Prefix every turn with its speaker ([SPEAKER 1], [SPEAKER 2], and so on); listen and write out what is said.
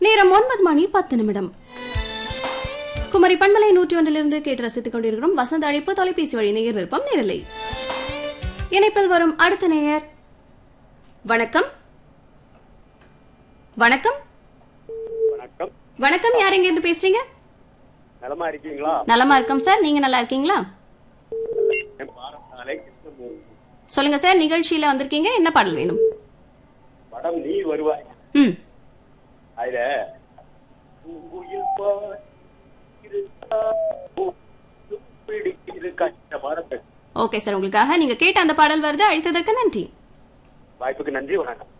[SPEAKER 1] நேரம் ஒன்பது மணி பத்து நிமிடம் குமரி பண்பலை நூற்றி ஒன்றிலிருந்து கேட்டு ரசித்துக் கொண்டிருக்கிறோம் வசந்த அழைப்பு தொலைபேசி வழி நேயர் விருப்பம் நேரலை இணைப்பில் வரும் அடுத்த நேயர் வணக்கம் வணக்கம்
[SPEAKER 2] வணக்கம்
[SPEAKER 1] வணக்கம் யார் எங்க இருந்து பேசுறீங்க
[SPEAKER 2] நலமா இருக்கீங்களா
[SPEAKER 1] நலமா இருக்கோம் சார் நீங்க நல்லா இருக்கீங்களா
[SPEAKER 2] என் பாரசாலை கிருஷ்ணமூர்த்தி
[SPEAKER 1] சொல்லுங்க சார் நிகழ்ச்சியில வந்திருக்கீங்க என்ன பாடல் வேணும்
[SPEAKER 2] படம் நீ வருவாய்
[SPEAKER 1] ம்
[SPEAKER 2] அதுல பூங்குயில் பாய் இருக்கா, பூ பிடிக்குது கஷ்ட பாடத்தை
[SPEAKER 1] ஓகே சார் உங்களுக்காக நீங்க கேட்ட அந்த பாடல் வருது அழைத்ததற்கு நன்றி
[SPEAKER 2] வாய்ப்புக்கு நன்றி வணக்கம்